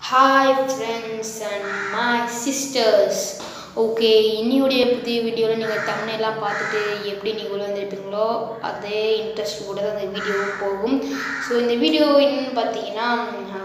hi friends and my sisters okay இன்னியுடைய புதிய வீடியோவில் நீங்கள் தமிழெல்லாம் பார்த்துட்டு எப்படி நீங்கள் உள்ள வந்திருப்பீங்களோ அதே இன்ட்ரெஸ்ட் கூட தான் இந்த வீடியோ போகும் ஸோ இந்த வீடியோ என்னன்னு பார்த்தீங்கன்னா ஆஹ்,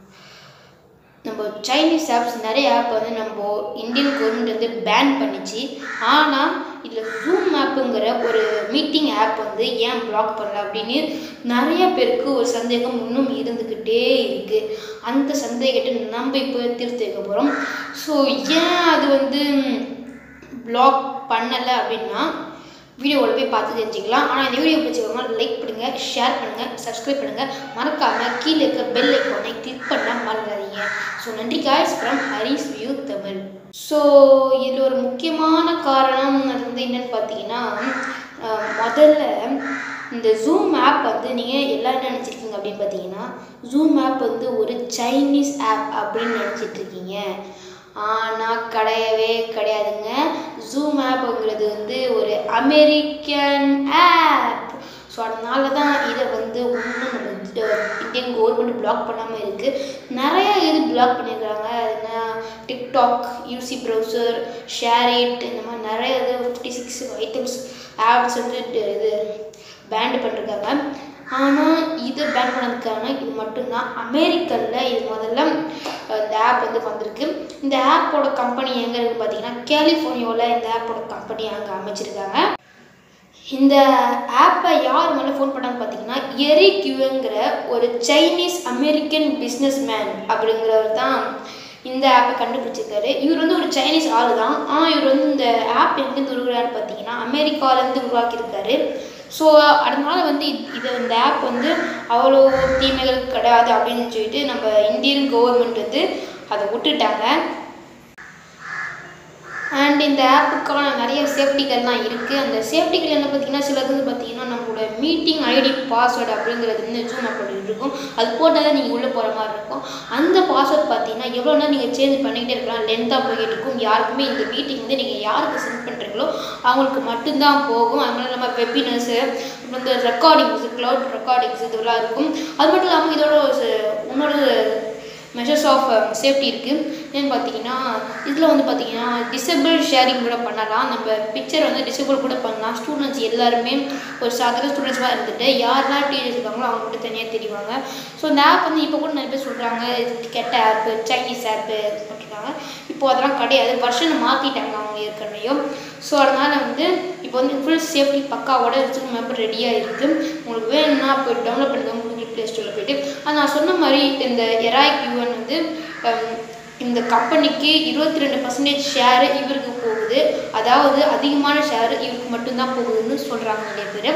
நம்ம சைனீஸ் ஆப்ஸ் நிறைய ஆப் வந்து நம்ம இந்தியன் கவர்மெண்ட் வந்து பேன் பண்ணிச்சு ஆனால் இதில் ஜூம் ஆப்புங்கிற ஒரு மீட்டிங் ஆப் வந்து ஏன் பிளாக் பண்ணல அப்படின்னு நிறைய பேருக்கு ஒரு சந்தேகம் இன்னும் இருந்துக்கிட்டே இருக்குது அந்த சந்தேகத்தை நம்ம இப்போ தீர்த்து வைக்க போகிறோம் ஸோ ஏன் அது வந்து பிளாக் பண்ணலை அப்படின்னா வீடியோவில் போய் பார்த்து தெரிஞ்சுக்கலாம் ஆனால் இந்த வீடியோ பிடிச்சவங்க லைக் பண்ணுங்கள் ஷேர் பண்ணுங்கள் சப்ஸ்கிரைப் பண்ணுங்கள் மறக்காமல் கீழே இருக்க பெல் ஐக்கானை கிளிக் பண்ண மறந்துடாதீங்க ஸோ நன்றி guys from Haris view Tamil so இதில் ஒரு முக்கியமான காரணம் அது வந்து என்னன்னு பார்த்தீங்கன்னா அஹ், முதல்ல இந்த ஜூம் ஆப் வந்து நீங்கள் எல்லாம் என்ன நினச்சிருக்கீங்க அப்படின்னு பார்த்தீங்கன்னா ஜூம் ஆப் வந்து ஒரு சைனீஸ் ஆப் அப்படின்னு நினச்சிட்டு இருக்கீங்க ஆனால் கிடையவே கிடையாதுங்க ஜூம் ஆப்புங்கிறது வந்து ஒரு அமெரிக்கன் ஆப் ஸோ அதனால தான் இதை வந்து ஒன்றும் நம்ம அஹ், இந்தியன் கவர்மெண்ட் பிளாக் பண்ணாமல் இருக்குது நிறைய இது பிளாக் பண்ணியிருக்காங்க அது என்ன டிக்டாக் யூசி ப்ரௌசர் ஷேரிட் இந்த மாதிரி நிறைய இது ஃபிஃப்டி சிக்ஸ் ஐட்டம்ஸ் ஆப்ஸ் வந்து ட- இது பேண்ட் பண்ணிருக்காங்க ஆனால் இது பேன் பண்ணதுக்கான இது மட்டும்தான் அமெரிக்கனில் இது முதல்ல அஹ், இந்த ஆப் வந்து வந்திருக்கு இந்த ஆப்போட கம்பெனி எங்கே இருக்குது பார்த்தீங்கன்னா கலிஃபோர்னியாவில் இந்த ஆப்போட கம்பெனி அங்கே அமைச்சிருக்காங்க இந்த ஆப்பை யார் மேலே ஃபோன் பண்ணாங்க பார்த்தீங்கன்னா எரிக் யூங்கிற ஒரு சைனீஸ் அமெரிக்கன் பிஸ்னஸ் மேன் அப்படிங்கிறவர் தான் இந்த ஆப்பை கண்டுபிடிச்சிருக்காரு இவர் வந்து ஒரு சைனீஸ் ஆள் தான் ஆனால் இவர் வந்து இந்த ஆப் எங்கேருந்து உருவாரு பார்த்தீங்கன்னா அமெரிக்காவிலேருந்து உருவாக்கியிருக்காரு ஸோ அதனால வந்து இது இது இந்த ஆப் வந்து அவ்வளோ தீமைகள் கிடையாது அப்படின்னு சொல்லிட்டு நம்ம இந்தியன் கவர்மெண்ட் வந்து அதை விட்டுட்டாங்க அண்ட் இந்த ஆப்புக்கான நிறைய சேஃப்டிகள்லாம் இருக்குது அந்த சேஃப்டிகள் என்ன பார்த்தீங்கன்னா சிலது வந்து பார்த்தீங்கன்னா நம்மளோட மீட்டிங் ஐடி பாஸ்வேர்டு அப்படிங்கிறது வந்து ஜூம் ஆப்போட இருக்கும் அது போட்டால் தான் நீங்கள் உள்ளே போகிற மாதிரி இருக்கும் அந்த பாஸ்வேர்ட் பார்த்தீங்கன்னா எவ்வளோ நேரம் நீங்கள் சேஞ்ச் பண்ணிக்கிட்டே இருக்கலாம் லென்த்தாக போய்கிட்டு இருக்கும் யாருக்குமே இந்த மீட்டிங் வந்து நீங்கள் யாருக்கு சென்ட் பண்ணுறீங்களோ அவங்களுக்கு மட்டும்தான் போகும் அது மட்டும் இல்லாமல் வெபினர்ஸு அப்புறம் இந்த ரெக்கார்டிங்ஸ் க்ளவுட் ரெக்கார்டிங்ஸ் இதெல்லாம் இருக்கும் அது மட்டும் இல்லாமல் இதோட ஒரு ச- இன்னொரு மெஷர்ஸ் ஆஃப் சேஃப்டி இருக்குது என்னன்னு பார்த்தீங்கன்னா இதில் வந்து பார்த்தீங்கன்னா டிசபிள் ஷேரிங் கூட பண்ணலாம் நம்ம பிக்சர் வந்து டிசபிள் கூட பண்ணலாம் ஸ்டூடெண்ட்ஸ் எல்லாருமே ஒரு சாதாரண ஸ்டூடெண்ட்ஸாக இருந்துட்டு யாரெல்லாம் டீச்சர்ஸ் இருக்காங்களோ அவங்க மட்டும் தனியாக தெரிவாங்க ஸோ இந்த ஆப் வந்து இப்போ கூட நிறைய பேர் சொல்கிறாங்க இது கெட்ட ஆப்பு சைனீஸ் ஆப்பு அப்படின்றாங்க இப்போ அதெல்லாம் கிடையாது வருஷனை மாற்றிட்டாங்க அவங்க ஏற்கனவேயும் ஸோ அதனால் வந்து இப்போ வந்து ஃபுல் சேஃப்டி பக்காவோட ஜூம் மெம்பர் ரெடியாக இருக்குது உங்களுக்கு வேணும்னா போய் டவுன்லோட் பண்ணிக்கோங்க கூகுள் ப்ளே ஸ்டோரில் போயிட்டு அது நான் சொன்ன மாதிரி இந்த எராய்க் யூஎன் வந்து ஹம், இந்த கம்பெனிக்கு இருபத்தி ரெண்டு பர்சன்டேஜ் ஷேரு இவருக்கு போகுது அதாவது அதிகமான ஷேரு இவருக்கு மட்டும்தான் போகுதுன்னு சொல்கிறாங்க நிறைய பேர்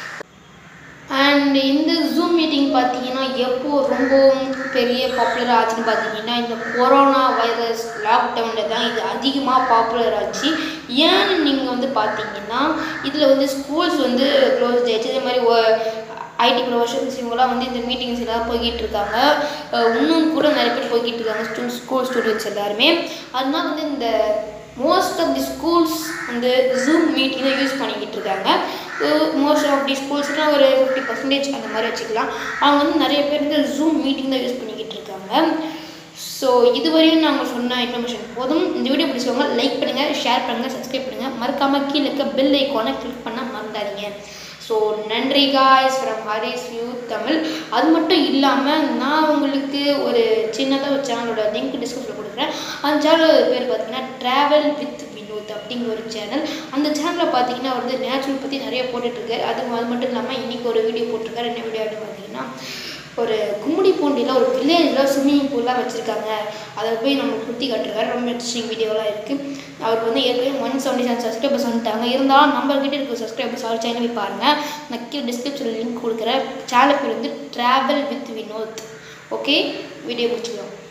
அண்ட் இந்த ஜூம் மீட்டிங் பார்த்தீங்கன்னா எப்போ ரொம்ப பெரிய பாப்புலர் ஆச்சுன்னு பார்த்தீங்கன்னா இந்த கொரோனா வைரஸ் லாக்டவுனில் தான் இது அதிகமாக பாப்புலர் ஆச்சு ஏன்னு நீங்கள் வந்து பார்த்தீங்கன்னா இதில் வந்து ஸ்கூல்ஸ் வந்து க்ளோஸ் ஆயிடுச்சு இதே மாதிரி ஐடி ப்ரொஃபஷன்ஸ் இவங்கெல்லாம் வந்து இந்த மீட்டிங்ஸ் எல்லாம் போய்கிட்டு இருக்காங்க அஹ் இன்னும் கூட நிறைய பேர் போய்கிட்டு இருக்காங்க ஸ்டூ ஸ்கூல் ஸ்டூடெண்ட்ஸ் எல்லாருமே அதனால வந்து இந்த மோஸ்ட் ஆஃப் தி ஸ்கூல்ஸ் வந்து ஜூம் மீட்டிங் தான் யூஸ் பண்ணிக்கிட்டு இருக்காங்க மோஸ்ட் ஆஃப் தி ஸ்கூல்ஸ்னால் ஒரு ஃபிஃப்டி பர்சன்டேஜ் அந்த மாதிரி வச்சுக்கலாம் அவங்க வந்து நிறைய பேர் வந்து ஜூம் மீட்டிங் தான் யூஸ் பண்ணிக்கிட்டு இருக்காங்க ஸோ இதுவரையும் நாங்கள் சொன்ன இன்ஃபர்மேஷன் போதும் இந்த வீடியோ பிடிச்சவங்க லைக் பண்ணுங்கள் ஷேர் பண்ணுங்கள் சப்ஸ்கிரைப் பண்ணுங்கள் மறக்காமல் கீழே இருக்க பெல் ஐக்கானை கிளிக் பண்ண மறந்துடாதீங்க ஸோ நன்றி guys from Haris view Tamil அது மட்டும் இல்லாமல் நான் உங்களுக்கு ஒரு சின்னதாக ஒரு சேனலோட லிங்க் டிஸ்கிரிப்ஷனில் கொடுக்குறேன் அந்த சேனல் பேர் பார்த்தீங்கன்னா ட்ராவல் வித் வினோத் அப்படிங்கிற ஒரு சேனல் அந்த சேனலில் பார்த்தீங்கன்னா அவர் வந்து நேச்சுரல் பற்றி நிறைய போட்டுட்ருக்காரு அது அது மட்டும் இல்லாமல் இன்றைக்கி ஒரு வீடியோ போட்டிருக்காரு என்ன வீடியோ அப்படின்னு பார்த்தீங்கன்னா ஒரு கும்மிடி பூண்டியில் ஒரு வில்லேஜில் ஸ்விம்மிங் பூல்லாம் வச்சுருக்காங்க அதை போய் நம்ம குத்தி காட்டிருக்காரு ரொம்ப இன்ட்ரெஸ்டிங் வீடியோலாம் இருக்குது அவருக்கு வந்து ஏற்கனவே ஒன் செவன்டி செவன் சப்ஸ்கிரைபர்ஸ் வந்துட்டாங்க இருந்தாலும் நம்மக்கிட்ட இருக்க சப்ஸ்கிரைபர்ஸ் அவர் சேனல் போய் பாருங்கள் நான் கீழே டிஸ்கிரிப்ஷனில் லிங்க் கொடுக்குறேன் சேனல் பேர் வந்து travel with Vinod okay video பிடிச்சிக்கலாம்